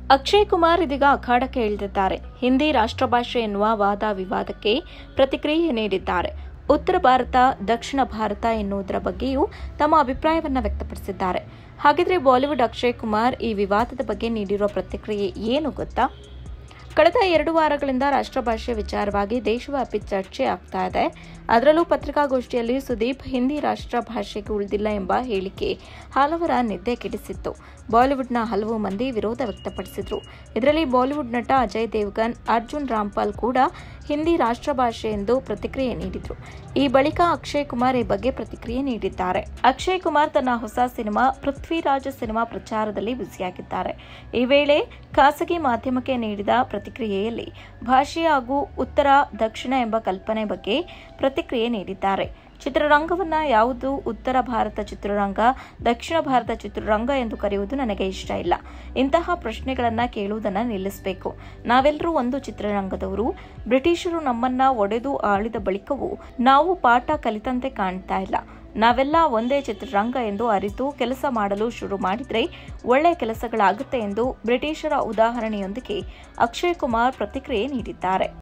ಅಕ್ಷಯ್ ಕುಮಾರ್ ಇದೀಗ ಅಖಾಡಕ್ಕೆ ಇಳಿದಿದ್ದಾರೆ ಹಿಂದಿ ರಾಷ್ಟ್ರಭಾಷೆ ಎನ್ನುವ ವಾದ ವಿವಾದಕ್ಕೆ ಪ್ರತಿಕ್ರಿಯೆ ನೀಡಿದ್ದಾರೆ ಉತ್ತರ ಭಾರತ ದಕ್ಷಿಣ ಭಾರತ ಎನ್ನುವುದರ ಬಗ್ಗೆಯೂ ತಮ್ಮ ಅಭಿಪ್ರಾಯವನ್ನ ವ್ಯಕ್ತಪಡಿಸಿದ್ದಾರೆ ಹಾಗಿದ್ರೆ ಬಾಲಿವುಡ್ ಅಕ್ಷಯ್ ಕುಮಾರ್ ಈ ವಿವಾದದ ಬಗ್ಗೆ ನೀಡಿರುವ ಪ್ರತಿಕ್ರಿಯೆ ಏನು ಗೊತ್ತಾ ಕಳೆದ ಎರಡು ವಾರಗಳಿಂದ ರಾಷ್ಟ್ರಭಾಷೆ ವಿಚಾರವಾಗಿ ದೇಶವ್ಯಾಪಿ ಚರ್ಚೆ ಆಗ್ತಾ ಇದೆ ಅದರಲ್ಲೂ ಪತ್ರಿಕಾಗೋಷ್ಠಿಯಲ್ಲಿ ಸುದೀಪ್ ಹಿಂದಿ ರಾಷ್ಟ್ರ ಭಾಷೆಗೆ ಉಳಿದಿಲ್ಲ ಎಂಬ ಹೇಳಿಕೆ ಹಲವರ ನಿದ್ದೆ ಕೆಡಿಸಿತ್ತು ಬಾಲಿವುಡ್ನ ಹಲವು ಮಂದಿ ವಿರೋಧ ವ್ಯಕ್ತಪಡಿಸಿದ್ರು ಇದರಲ್ಲಿ ಬಾಲಿವುಡ್ ನಟ ಅಜಯ್ ದೇವ್ಗನ್ ಅರ್ಜುನ್ ರಾಮ್ಪಾಲ್ ಕೂಡ ಹಿಂದಿ ರಾಷ್ಟ್ರ ಭಾಷೆ ಎಂದು ಪ್ರತಿಕ್ರಿಯೆ ನೀಡಿದ್ರು ಈ ಬಳಿಕ ಅಕ್ಷಯ್ ಕುಮಾರ್ ಈ ಬಗ್ಗೆ ಪ್ರತಿಕ್ರಿಯೆ ನೀಡಿದ್ದಾರೆ ಅಕ್ಷಯ್ ಕುಮಾರ್ ತನ್ನ ಹೊಸ ಸಿನಿಮಾ ಪೃಥ್ವಿರಾಜ್ ಸಿನಿಮಾ ಪ್ರಚಾರದಲ್ಲಿ ಬ್ಯುಸಿಯಾಗಿದ್ದಾರೆ ಈ ವೇಳೆ ಖಾಸಗಿ ಮಾಧ್ಯಮಕ್ಕೆ ನೀಡಿದ ಪ್ರತಿಕ್ರಿಯೆಯಲ್ಲಿ ಭಾಷೆ ಹಾಗೂ ಉತ್ತರ ದಕ್ಷಿಣ ಎಂಬ ಕಲ್ಪನೆ ಬಗ್ಗೆ ಪ್ರತಿಕ್ರಿಯೆ ನೀಡಿದ್ದಾರೆ ಚಿತ್ರರಂಗವನ್ನ ಯಾವುದು ಉತ್ತರ ಭಾರತ ಚಿತ್ರರಂಗ ದಕ್ಷಿಣ ಭಾರತ ಚಿತ್ರರಂಗ ಎಂದು ಕರೆಯುವುದು ನನಗೆ ಇಷ್ಟ ಇಲ್ಲ ಇಂತಹ ಪ್ರಶ್ನೆಗಳನ್ನ ಕೇಳುವುದನ್ನ ನಿಲ್ಲಿಸಬೇಕು ನಾವೆಲ್ಲರೂ ಒಂದು ಚಿತ್ರರಂಗದವರು ಬ್ರಿಟಿಷರು ನಮ್ಮನ್ನ ಒಡೆದು ಆಳಿದ ಬಳಿಕವೂ ನಾವು ಪಾಠ ಕಲಿತಂತೆ ಕಾಣ್ತಾ ಇಲ್ಲ ನಾವೆಲ್ಲ ಒಂದೇ ಚಿತ್ರರಂಗ ಎಂದು ಅರಿತು ಕೆಲಸ ಮಾಡಲು ಶುರು ಮಾಡಿದ್ರೆ ಒಳ್ಳೆಯ ಕೆಲಸಗಳಾಗುತ್ತೆ ಎಂದು ಬ್ರಿಟಿಷರ ಉದಾಹರಣೆಯೊಂದಿಗೆ ಅಕ್ಷಯ್ ಕುಮಾರ್ ಪ್ರತಿಕ್ರಿಯೆ ನೀಡಿದ್ದಾರೆ